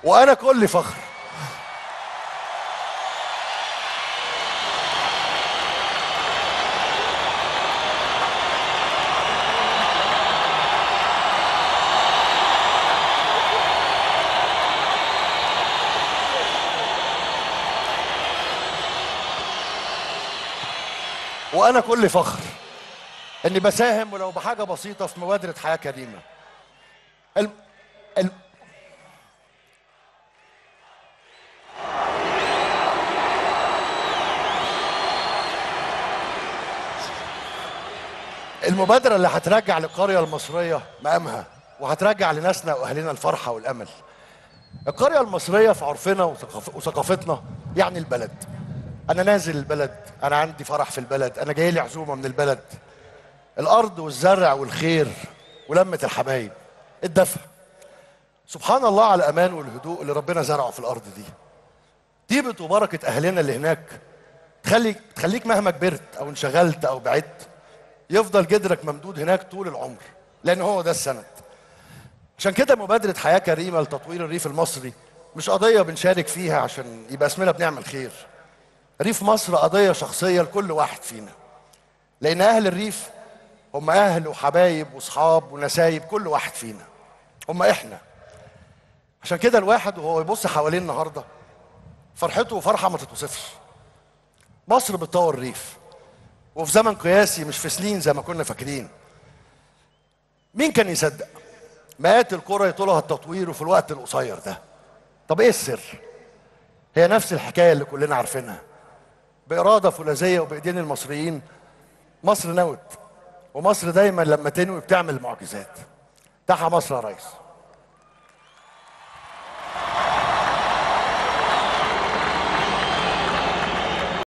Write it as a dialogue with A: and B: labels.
A: وانا كل فخر وانا كل فخر اني بساهم ولو بحاجه بسيطه في مبادره حياه كريمه الم... الم... المبادرة اللي هترجع للقرية المصرية مقامها وهترجع لناسنا وأهلنا الفرحة والأمل. القرية المصرية في عرفنا وثقاف- وثقافتنا يعني البلد. أنا نازل البلد، أنا عندي فرح في البلد، أنا جاي لي عزومة من البلد. الأرض والزرع والخير ولمة الحبايب. الدفء. سبحان الله على الأمان والهدوء اللي ربنا زرعه في الأرض دي. طيبة وبركة أهلنا اللي هناك تخلي تخليك مهما كبرت أو انشغلت أو بعدت يفضل جدرك ممدود هناك طول العمر لان هو ده السند عشان كده مبادرة حياة كريمة لتطوير الريف المصري مش قضية بنشارك فيها عشان يبقى اسمنا بنعمل خير ريف مصر قضية شخصية لكل واحد فينا لأن أهل الريف هم أهل وحبايب وصحاب ونسايب كل واحد فينا هم إحنا عشان كده الواحد وهو يبص حواليه النهارده فرحته وفرحة ما تتوصفش مصر بتطور الريف وفي زمن قياسي مش في سنين زي ما كنا فاكرين مين كان يصدق مئات القرى يطولها التطوير وفي الوقت القصير ده طب ايه السر هي نفس الحكايه اللي كلنا عارفينها باراده فولاذيه وبايدين المصريين مصر نوت ومصر دايما لما تنوي بتعمل معجزات تحيا مصر يا ريس